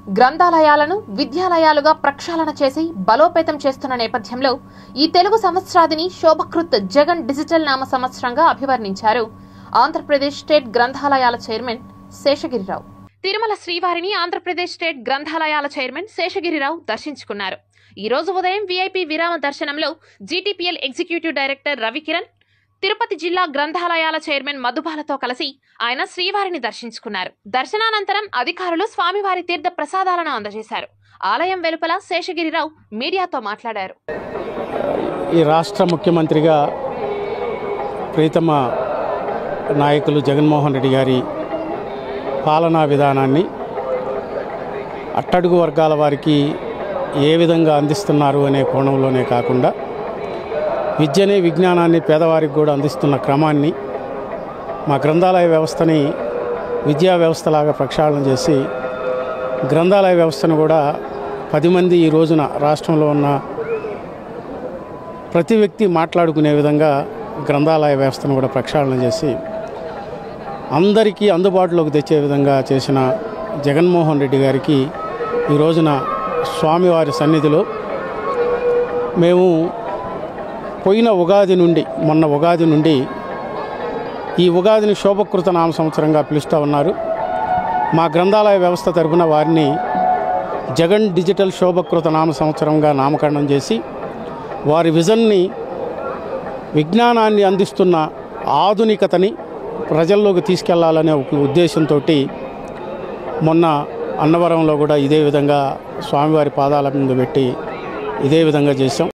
గ్రంథాలయాలను విద్యాలయాలుగా ప్రక్షాళన చేసి బలోపేతం చేస్తున్న నేపథ్యంలో ఈ తెలుగు సంవత్సరాదిని శోభకృత్ జగన్ డిజిటల్ నామ సంవత్సరంగా అభివర్ణించారు ఆంధ్రప్రదేశ్ స్టేట్ గ్రంథాలయాల చైర్మన్ శేషగిరిరావు తిరుమల శ్రీవారిని ఆంధ్రప్రదేశ్ స్టేట్ గ్రంథాలయాల చైర్మన్ శేషగిరిరావు దర్శించుకున్నారు ఈ రోజు ఉదయం వీఐపీ విరామ దర్శనంలో GTPL executive director Ravikiran Tirupati జిల్లా గ్రంథాలయాల చైర్మన్ మధుబాలతో కలిసి ఆయన శ్రీవారిని దర్శించుకున్నారు దర్శనానంతరం అధికారులు స్వామివారి తీర్థ ప్రసాదాలను అందజేశారు ఆలయం వెలుపల శేషగిరిరావు మీడియాతో మాట్లాడారు ఈ రాష్ట్ర ముఖ్యమంత్రిగా ప్రీతమ నాయకులు జగన్మోహన్ రెడ్డి గారి పాలనా విధానాన్ని అట్టడుగు వర్గాల వారికి ఏ విధంగా అందిస్తున్నారు అనే కోణంలోనే కాకుండా విద్యని విజ్ఞానాన్ని పేదవారికి కూడా అందిస్తున్న క్రమాన్ని మా గ్రంథాలయ వ్యవస్థని విద్యా వ్యవస్థలాగా ప్రక్షాళన చేసి గ్రంథాలయ వ్యవస్థను కూడా పది మంది ఈ రోజున రాష్ట్రంలో ఉన్న ప్రతి వ్యక్తి మాట్లాడుకునే విధంగా గ్రంథాలయ వ్యవస్థను కూడా ప్రక్షాళన చేసి అందరికీ అందుబాటులోకి తెచ్చే విధంగా చేసిన జగన్మోహన్ రెడ్డి గారికి ఈ రోజున స్వామివారి సన్నిధిలో మేము పోయిన ఉగాది నుండి మొన్న ఉగాది నుండి ఈ ఉగాదిని శోభకృత నామ సంవత్సరంగా పిలుస్తూ ఉన్నారు మా గ్రంథాలయ వ్యవస్థ తరపున వారిని జగన్ డిజిటల్ శోభకృత నామ సంవత్సరంగా నామకరణం చేసి వారి విజన్ని విజ్ఞానాన్ని అందిస్తున్న ఆధునికతని ప్రజల్లోకి తీసుకెళ్లాలనే ఒక ఉద్దేశంతో మొన్న అన్నవరంలో కూడా ఇదే విధంగా స్వామివారి పాదాల మీద పెట్టి ఇదే విధంగా చేశాం